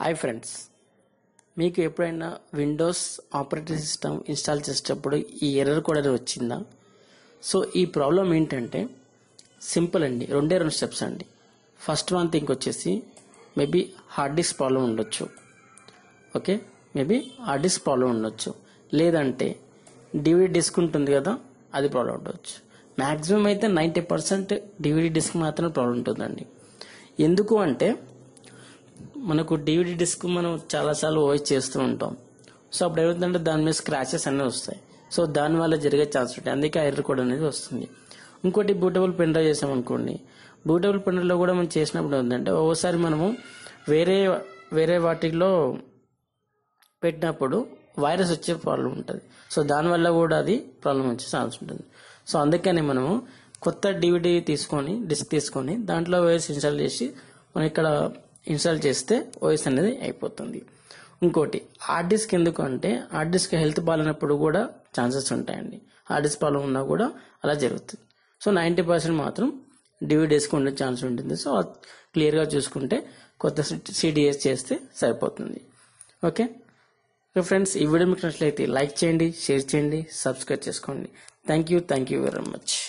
hi friends మీకు ఎప్పుడైనా Windows operating system install చేసేటప్పుడు ఈ ఎర్రర్ కూడా వచ్చిందా సో ఈ ప్రాబ్లం ఏంటంటే సింపుల్ అండి రెండే రెండు స్టెప్స్ అండి ఫస్ట్ వన్ థింక్ వచ్చేసి మేబీ హార్డ్ డిస్క్ ప్రాబ్లం ఉండొచ్చు okay maybe hard disk problem ఉండొచ్చు లేదంటే డివిడి డిస్క్ ఉంటుంది కదా అది ప్రాబ్లం ఉండొచ్చు మ్యాక్సిమం అయితే నైంటీ పర్సెంట్ డివిడి డిస్క్ మాత్రమే ప్రాబ్లం ఉంటుందండి ఎందుకు అంటే మనకు డివిడి డిస్క్ మనం చాలాసార్లు ఓఎస్ చేస్తూ ఉంటాం సో అప్పుడు ఏమవుతుందంటే దాని మీద స్క్రాచెస్ అన్నీ వస్తాయి సో దానివల్ల జరిగే ఛాన్స్ ఉంటాయి అందుకే ఆ ఎర్ర కోడ్ అనేది వస్తుంది ఇంకోటి బూటబుల్ పెన్ డ్రైవ్ చేసామనుకోండి బూటబుల్ పెన్ డ్రైవ్లో కూడా మనం చేసినప్పుడు ఏంటంటే ఓసారి మనము వేరే వేరే వాటిలో పెట్టినప్పుడు వైరస్ వచ్చే ప్రాబ్లం ఉంటుంది సో దానివల్ల కూడా అది ప్రాబ్లం వచ్చే ఛాన్స్ ఉంటుంది సో అందుకని మనము కొత్త డివిడి తీసుకొని డిస్క్ తీసుకొని దాంట్లో ఓఎస్ ఇన్స్టాల్ చేసి మనం ఇక్కడ ఇన్స్టాల్ చేస్తే ఓఎస్ అనేది అయిపోతుంది ఇంకోటి హార్డ్ డిస్క్ ఎందుకు అంటే హార్డ్ డిస్క్ హెల్త్ బాగాలేనప్పుడు కూడా ఛాన్సెస్ ఉంటాయండి హార్డ్ డిస్క్ ప్రాబ్లం ఉన్నా కూడా అలా జరుగుతుంది సో నైంటీ పర్సెంట్ మాత్రం డివిడి డిస్క్ ఉండే ఛాన్స్ ఉంటుంది సో క్లియర్గా చూసుకుంటే కొత్త సిడిఎస్ చేస్తే సరిపోతుంది ఓకే ఓకే ఫ్రెండ్స్ ఈ వీడియో మీకు నచ్చినట్లయితే లైక్ చేయండి షేర్ చేయండి సబ్స్క్రైబ్ చేసుకోండి thank you thank you very much